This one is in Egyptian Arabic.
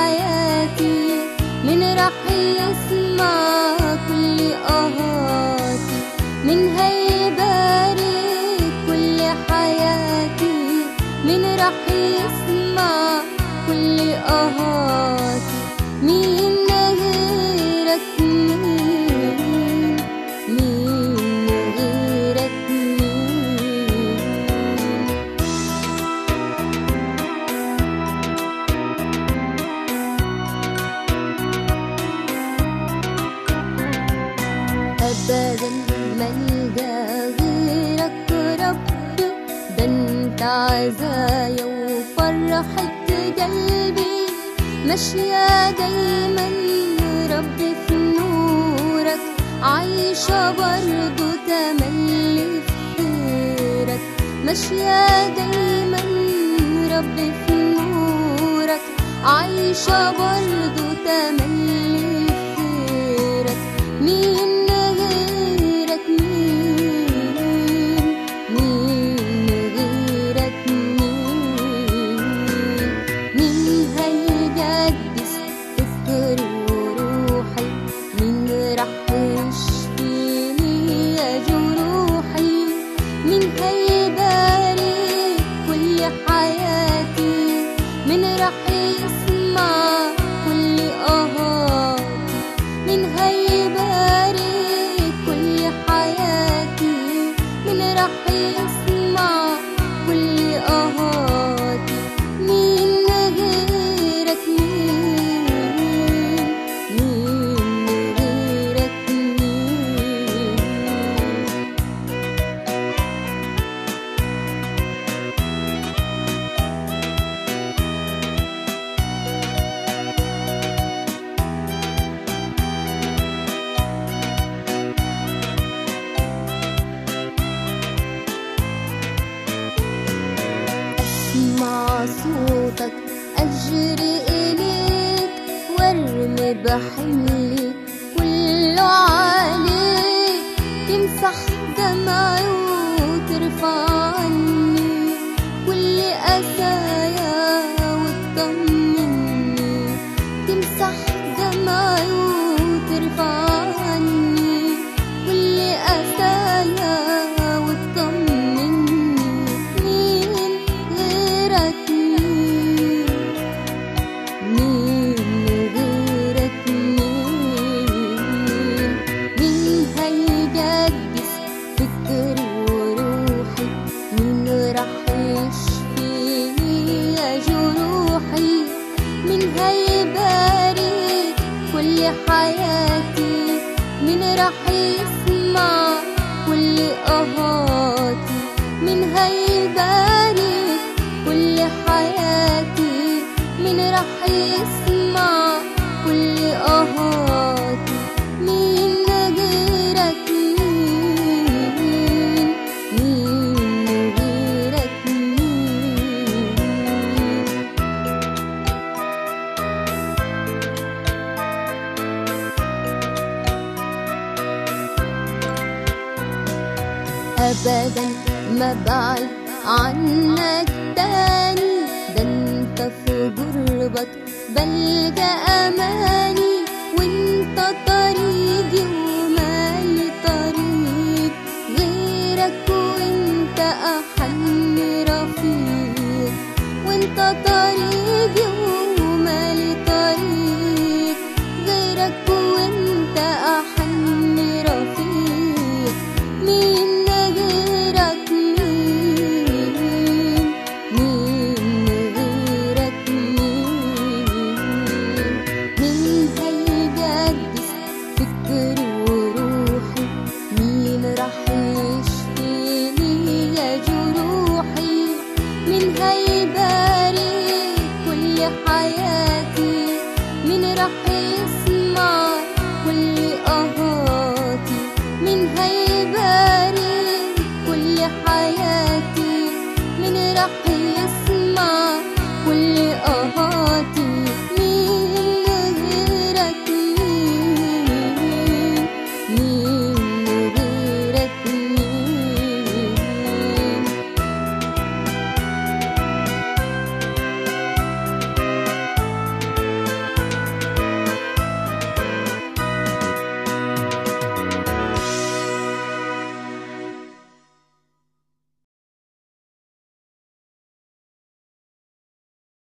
حياتي من راح يسمع كل آهاتي من هيبارك كل حياتي من راح يسمع كل آهاتي مين غيرك مين مين غيرك مين أبدا ملجأ غيرك رب ده انت عزايا وفرحة قلبي ماشية دايما رب في نورك عايشة برضو تملي في خيرك ماشية دايما رب في نورك عايشة برضو تملي في خيرك مين غيرك مين مين غيرك مين مين هيجدس فكري وروحي مين راح يشفيني يا جروحي مين هيبارك كل حياتي مين راح يسمع كل آهاتي من هيبارك كل حياتي من راح يسمع كل آهاتي مين غيرك مين مين غيرك مين اسمع صوتك اجري اليك وارمي بحملي كله عليك تمسح دمعي وترفع عني كل اسايا وتطمني تمسح دمعي وترفع عني كل اسايا وتطمني مين غيرك مين مين غيرك مين مين هيجدس فكري وروحي مين راح يشفيني يا جروحي مين هيبارك كل حياتي مين راح يسمع كل آهاتي مين هيبارك كل حياتي مين راح يسمع كل آهاتي مين غيرك مين مين غيرك مين أبدا ما بعد عنك تاني ده انت في قربك بلجأ أماني وانت طريقي ومالي طريق غيرك وانت أحن رفيق وانت طريقي ومالي طريق غيرك وانت أحن رفيق مين غيرك مين مين غيرك مين مين هيجدس فكري وروحي مين راح يشفيني يا جروحي مين هيبارك كل حياتي مين راح يسمع كل آهاتي مين هيبارك كل حياتي مين راح يسمع كل آهاتي